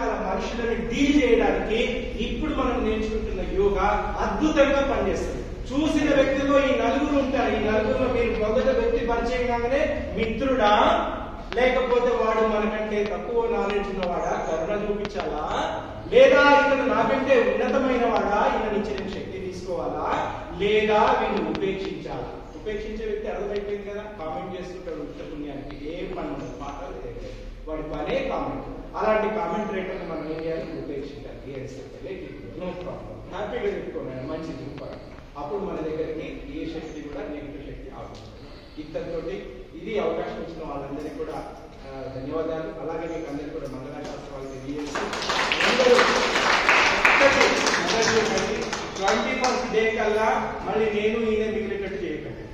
రకాల మనుషులను డీల్ చేయడానికి ఇప్పుడు మనం నేర్చుకుంటున్న యోగా అద్భుతంగా పనిచేస్తుంది చూసిన వ్యక్తిలో ఈ నలుగురు ఉంటారు ఈ నలుగురులో మీరు మొదట వ్యక్తి పరిచయం కాగానే మిత్రుడా లేకపోతే వాడు మనకంటే తక్కువ నాలెడ్జ్ ఉన్నవాడా కరుణ చూపించాలా లేదా ఇతను నాకంటే ఉన్నతమైన వాడా ఈయన నుంచి నేను శక్తి తీసుకోవాలా లేదా వీళ్ళు ఉపేక్షించాలా ఉపేక్షించే వ్యక్తి అర్థమైపోయింది కదా కామెంట్ చేస్తుంటాడు ఉత్త పుణ్యానికి ఏం పని ఉండదు మాటలు ఏం లేదు. వాడి పనే కామెంట్ అలాంటి కామెంట్ రేటర్ మనం ఏం చేయాలి ఉపేక్షించాలి నో ప్రాబ్లం హ్యాపీగా చెప్పుకోండి మంచిది సూపర్ అప్పుడు మన దగ్గరికి ఏ శక్తి కూడా నెగిటివ్ శక్తి ఆగుతుంది ఇతరుతోటి ఇది అవకాశం ఇచ్చిన వాళ్ళందరికీ కూడా ఆ, ధన్యవాదాలు అలాగే మీకు అందరికీ కూడా మంగళ శాస్త్రాలు తెలియజేసి అందరూ ట్వంటీ ఫస్ట్ డే కల్లా మళ్ళీ నేను ఈయన మిగిలినట్టు చేయకండి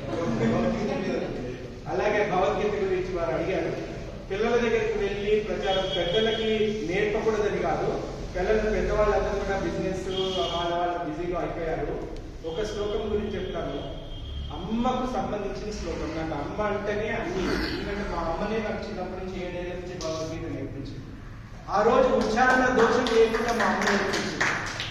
అలాగే భగవద్గీత గురించి వారు అడిగారు పిల్లల దగ్గరికి వెళ్ళి ప్రచారం పెద్దలకి నేర్పకూడదని కాదు పిల్లలు పెద్దవాళ్ళందరూ కూడా బిజినెస్ వాళ్ళ వాళ్ళ బిజీగా అయిపోయారు ఒక శ్లోకం గురించి చెప్తాను అమ్మకు సంబంధించిన శ్లోకం నాకు అమ్మ అంటేనే అన్ని ఎందుకంటే మా అమ్మనే నాకు చిన్నప్పటి నుంచి ఏడేళ్ళ నుంచి భగవద్గీత నేర్పించింది ఆ రోజు ఉచ్చారణ దోషం లేకుండా మా అమ్మ నేర్పించింది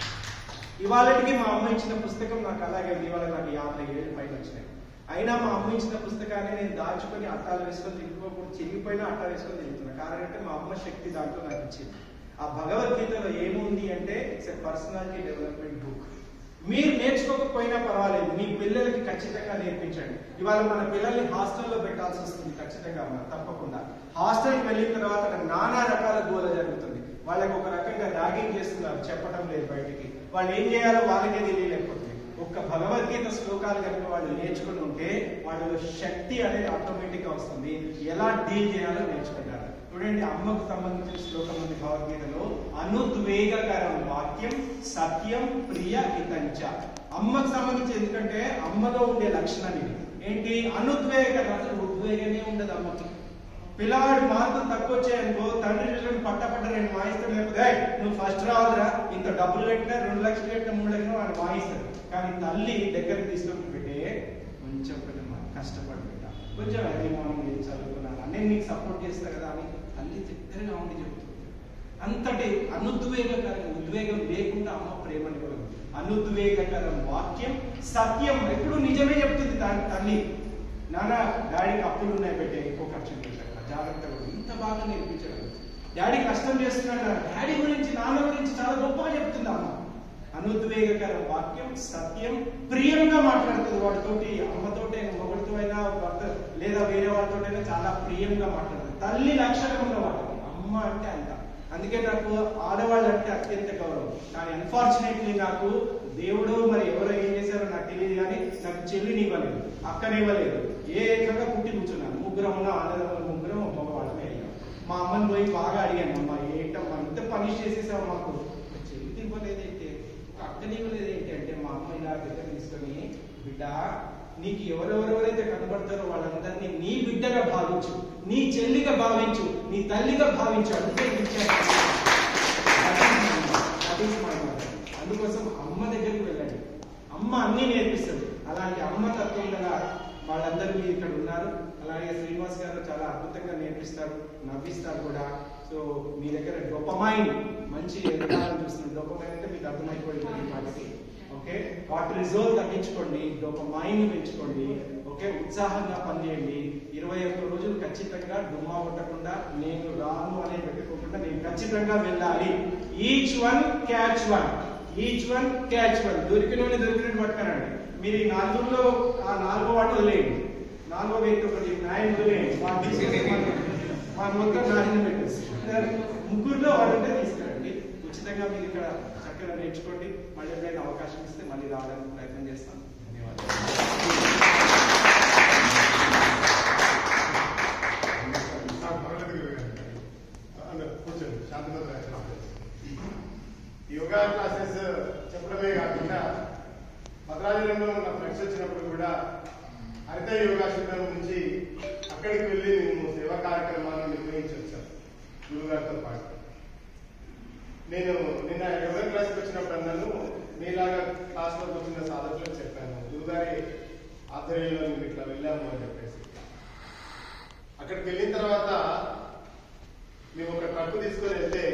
ఇవాళకి మా అమ్మ ఇచ్చిన పుస్తకం నాకు అలాగే ఉంది. ఇవాళ నాకు యాభై ఏళ్ళు పైన వచ్చినాయి అయినా మా అమ్మ ఇచ్చిన పుస్తకాన్ని నేను దాచుకొని అట్టాలు వేసుకొని తిరుగుకోకుండా చిరిగిపోయినా అట్టా వేసుకొని తిరుగుతున్నా కారణం అంటే మా అమ్మ శక్తి దాంట్లో నాకు ఇచ్చింది ఆ భగవద్గీతలో ఏముంది అంటే it's a personality development book మీరు నేర్చుకోకపోయినా పర్వాలేదు మీ పిల్లలకి ఖచ్చితంగా నేర్పించండి ఇవాళ మన పిల్లల్ని హాస్టల్లో పెట్టాల్సి వస్తుంది ఖచ్చితంగా మనం తప్పకుండా హాస్టల్కి వెళ్ళిన తర్వాత అక్కడ నానా రకాల గోల జరుగుతుంది వాళ్ళకి ఒక రకంగా ర్యాగింగ్ చేస్తున్నారు చెప్పడం లేదు బయటికి వాళ్ళు ఏం చేయాలో వాళ్ళకే తెలియలేకపోతుంది ఒక్క భగవద్గీత శ్లోకాలు కనుక వాళ్ళు నేర్చుకుని ఉంటే వాళ్ళలో శక్తి అనేది ఆటోమేటిక్ గా వస్తుంది ఎలా డీల్ చేయాలో నేర్చుకుంటారు చూడండి అమ్మకు సంబంధించిన శ్లోకం ఉంది భగవద్గీతలో అనుద్వేగకరం వాక్యం సత్యం ప్రియ హితంచ అమ్మకు సంబంధించి ఎందుకంటే అమ్మలో ఉండే లక్షణం ఇది ఏంటి అనుద్వేగకరం అసలు ఉద్వేగమే ఉండదు అమ్మకి పిల్లవాడు మార్కులు తక్కువ వచ్చాయనుకో తండ్రి పిల్లలు పట్ట పట్ట రెండు వాయిస్తాడు లేకపోతే "ఏయ్, నువ్వు ఫస్ట్ రావాలిరా ఇంత డబ్బులు పెట్టినా రెండు లక్షలు పెట్టినా మూడు లక్షలు వాడు వాయిస్తాడు కానీ తల్లి దగ్గరికి తీసుకొని పెట్టే కొంచెం కొంచెం కష్టపడి పెట్ట కొంచెం ఎర్లీ మార్నింగ్ నేను చదువుకున్నాను నేను నీకు సపోర్ట్ చేస్తా కదా అని తల్లి దగ్గరగా ఉండి చెప్తుంది అంతటి అనుద్వేగకరం ఉద్వేగం లేకుండా అమ్మ ప్రేమనివ్వదు అనుద్వేగకరం వాక్యం సత్యం ఎప్పుడు నిజమే చెప్తుంది దాని తల్లి నాన్న డాడీకి అప్పులు ఉన్నాయి పెట్టే ఎక్కువ ఖర్చు పెట్టాక జాగ్రత్తగా ఉండు. ఇంత బాగా నేర్పించడం డాడీ కష్టం చేస్తున్నాడు నాన్న. డాడీ గురించి నాన్న గురించి చాలా గొప్పగా చెప్తుంది అమ్మ అనుద్వేగకర వాక్యం సత్యం ప్రియంగా మాట్లాడుతుంది వాడితోటి అమ్మతోటే మొగుడితో అయినా భర్త లేదా వేరే వాళ్ళతోటైనా చాలా ప్రియంగా మాట్లాడుతుంది తల్లి లక్షణం ఉన్నవాడు అమ్మ అంటే అంత అందుకే నాకు ఆడవాళ్ళు అంటే అత్యంత గౌరవం కానీ అన్ఫార్చునేట్లీ నాకు దేవుడు మరి ఎవరో ఏం చేశారో నాకు తెలియదు కానీ నాకు చెల్లిని ఇవ్వలేదు అక్కనివ్వలేదు ఏ ఏకంగా పుట్టి కూర్చున్నాను ముగ్గురం ఉన్న ఆనందం ముగ్గురం మగవాళ్ళమే అయ్యాం మా అమ్మని పోయి బాగా అడిగాను అమ్మ ఏంటమ్మా ఇంత పని చేసేసావు మాకు చెల్లి ఇవ్వలేదైతే అక్కని ఇవ్వలేదేంటి అంటే మా అమ్మ ఇలా దగ్గర తీసుకొని బిడ్డ నీకు ఎవరెవరెవరైతే కనబడతారో వాళ్ళందరినీ నీ బిడ్డగా భావించు నీ చెల్లిగా భావించు నీ తల్లిగా భావించు అందుకే ఇచ్చాను That is my mother. అందుకోసం అమ్మ దగ్గరికి వెళ్ళండి అమ్మ అన్ని నేర్పిస్తుంది అలాంటి అమ్మ తత్వం గల వాళ్ళందరూ మీరు ఇక్కడ ఉన్నారు అలాగే శ్రీనివాస్ గారు చాలా అద్భుతంగా నేర్పిస్తారు నవ్విస్తారు కూడా సో మీ దగ్గర డొపమైన్ మంచి ఎదగాలని చూస్తున్నారు డొపమైన్ అంటే మీకు అర్థమైపోయింది ఈ మాటకి ఓకే కార్టిజోల్ తగ్గించుకోండి డొపమైన్ పెంచుకోండి ఓకే ఉత్సాహంగా పనిచేయండి ఇరవై ఒక్క రోజులు ఖచ్చితంగా డుమ్మా కొట్టకుండా నేను రాను అనే పెట్టుకోకుండా నేను ఖచ్చితంగా వెళ్ళాలి each one catch one each one catch one దొరికిన దొరికినట్టు పట్టుకునండి మీరు ఈ నాలుగులో ఆ నాలుగో వాటి వదిలేయండి నాలుగో వ్యక్తి ఒకటి న్యాయం వదిలేయండి మా తీసుకెళ్ళి మా మొత్తం నాయన పెట్టేసి ముగ్గురులో వాడు ఉంటే తీసుకురండి ఉచితంగా మీరు ఇక్కడ చక్కగా నేర్చుకోండి మళ్ళీ ఎప్పుడైనా అవకాశం ఇస్తే మళ్ళీ రావడానికి ప్రయత్నం చేస్తాను ధన్యవాదాలు కూర్చోండి శాంతిభద్ర యోగా క్లాసెస్ చెప్పడమే కాకుండా భద్రాచలంలో నా ఫ్రెండ్స్ వచ్చినప్పుడు కూడా హరిత యోగా శిబిరం నుంచి అక్కడికి వెళ్ళి మేము సేవా కార్యక్రమాలను నిర్వహించి వచ్చాం గురుగారితో పాటు నేను నిన్న యోగా క్లాస్కి వచ్చినప్పుడు అన్నాను మీలాగా క్లాస్లో కూర్చున్న సాధకులకు చెప్పాను గురుగారి ఆధ్వర్యంలో మేము ఇట్లా వెళ్ళాము అని చెప్పేసి అక్కడికి వెళ్ళిన తర్వాత మేము ఒక ట్రక్ తీసుకొని వెళ్తే